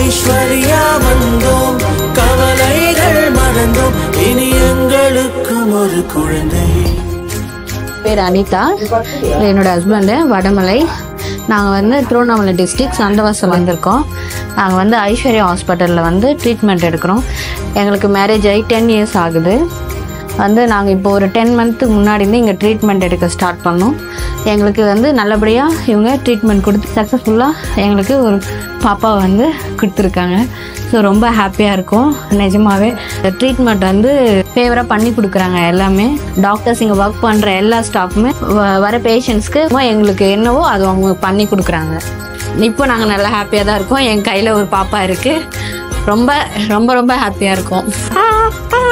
ஐஸ்வர்யா வந்தோம் கவலைகள் மறந்தோம் இனி எங்களுக்கும் ஒரு குழந்தை பேர் அனிதா இது என்னோட ஹஸ்பண்டு வடமலை நாங்கள் வந்து திருவண்ணாமலை டிஸ்ட்ரிக்ட் சந்தவாசம் வந்திருக்கோம் நாங்கள் வந்து ஐஸ்வர்யா ஹாஸ்பிட்டலில் வந்து ட்ரீட்மெண்ட் எடுக்கிறோம் எங்களுக்கு மேரேஜ் ஆகி டென் இயர்ஸ் ஆகுது வந்து நாங்கள் இப்போ ஒரு டென் மந்த்துக்கு முன்னாடி இருந்து இங்கே ட்ரீட்மெண்ட் எடுக்க ஸ்டார்ட் பண்ணோம் எங்களுக்கு வந்து நல்லபடியாக இவங்க ட்ரீட்மெண்ட் கொடுத்து சக்ஸஸ்ஃபுல்லாக எங்களுக்கு ஒரு பாப்பா வந்து கொடுத்துருக்காங்க ஸோ ரொம்ப ஹாப்பியாக இருக்கும் நிஜமாவே ட்ரீட்மெண்ட் வந்து ஃபேவராக பண்ணி கொடுக்குறாங்க எல்லாமே டாக்டர்ஸ் இங்கே ஒர்க் பண்ணுற எல்லா ஸ்டாஃப்மே வர பேஷண்ட்ஸ்க்கு எங்களுக்கு என்னவோ அது அவங்க பண்ணி கொடுக்குறாங்க இப்போ நாங்கள் நல்லா ஹாப்பியாக தான் இருக்கோம் என் கையில் ஒரு பாப்பா இருக்குது ரொம்ப ரொம்ப ரொம்ப ஹாப்பியாக இருக்கோம்